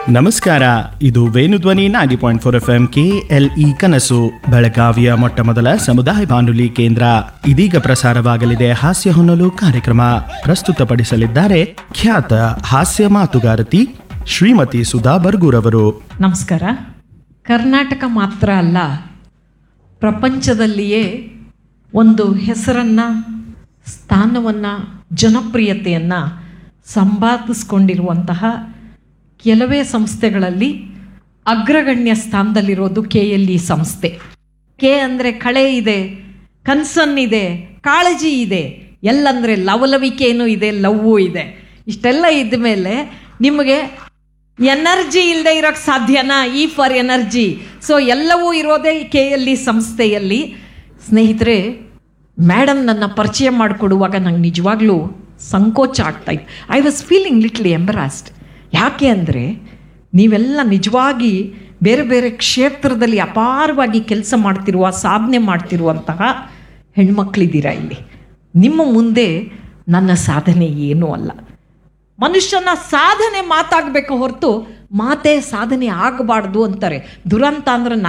ನಮಸ್ಕಾರ ಇದು Venudhwani ninety point four F M K L E ಕನಸು ಬೆಳಗಾವಿಯ ಮೊಟ್ಟ ಮೊದಲ ಸಮುದಾಯ ಬಾನುಲಿ ಕೇಂದ್ರ ಇದೀಗ ಪ್ರಸಾರವಾಗಲಿದೆ ಹಾಸ್ಯ ಹೊನ್ನಲು ಕಾರ್ಯಕ್ರಮ ಪ್ರಸ್ತುತಪಡಿಸಲಿದ್ದಾರೆ ಖ್ಯಾತ ಹಾಸ್ಯ ಮಾತುಗಾರತಿ ಶ್ರೀಮತಿ ಸುಧಾ ಬರ್ಗೂರವರು ನಮಸ್ಕಾರ ಕರ್ನಾಟಕ ಮಾತ್ರ ಅಲ್ಲ ಪ್ರಪಂಚದಲ್ಲಿಯೇ ಒಂದು ಹೆಸರನ್ನು ಸ್ಥಾನವನ್ನು ಜನಪ್ರಿಯತೆಯನ್ನು ಸಂಪಾದಿಸ್ಕೊಂಡಿರುವಂತಹ ಕೆಲವೇ ಸಂಸ್ಥೆಗಳಲ್ಲಿ ಅಗ್ರಗಣ್ಯ ಸ್ಥಾನದಲ್ಲಿರೋದು ಕೆ ಎಲ್ ಇ ಸಂಸ್ಥೆ ಕೆ ಅಂದರೆ ಕಳೆ ಇದೆ ಕನ್ಸನ್ ಇದೆ ಕಾಳಜಿ ಇದೆ ಎಲ್ಲಂದರೆ ಲವಲವಿಕೆನೂ ಇದೆ ಲವ್ವು ಇದೆ ಇಷ್ಟೆಲ್ಲ ಇದ್ದ ಮೇಲೆ ನಿಮಗೆ ಎನರ್ಜಿ ಇಲ್ಲದೆ ಇರೋಕ್ಕೆ ಸಾಧ್ಯನಾ ಈ ಫಾರ್ ಎನರ್ಜಿ ಸೊ ಎಲ್ಲವೂ ಇರೋದೇ ಕೆ ಎಲ್ ಇ ಸಂಸ್ಥೆಯಲ್ಲಿ ಸ್ನೇಹಿತರೆ ಮೇಡಮ್ ನನ್ನ ಪರಿಚಯ ಮಾಡಿಕೊಡುವಾಗ ನಂಗೆ ನಿಜವಾಗ್ಲೂ ಸಂಕೋಚ ಆಗ್ತಾಯಿತ್ತು I was feeling little embarrassed ಯಾಕೆ ಅಂದರೆ ನೀವೆಲ್ಲ ನಿಜವಾಗಿ ಬೇರೆ ಬೇರೆ ಕ್ಷೇತ್ರದಲ್ಲಿ ಅಪಾರವಾಗಿ ಕೆಲಸ ಮಾಡ್ತಿರುವ ಸಾಧನೆ ಮಾಡ್ತಿರುವಂತಹ ಹೆಣ್ಮಕ್ಳಿದ್ದೀರಾ ಇಲ್ಲಿ ನಿಮ್ಮ ಮುಂದೆ ನನ್ನ ಸಾಧನೆ ಏನೂ ಅಲ್ಲ ಮನುಷ್ಯನ ಸಾಧನೆ ಮಾತಾಗಬೇಕು ಹೊರತು ಮಾತೇ ಸಾಧನೆ ಆಗಬಾರ್ದು ಅಂತಾರೆ ದುರಂತ ಅಂದ್ರೆ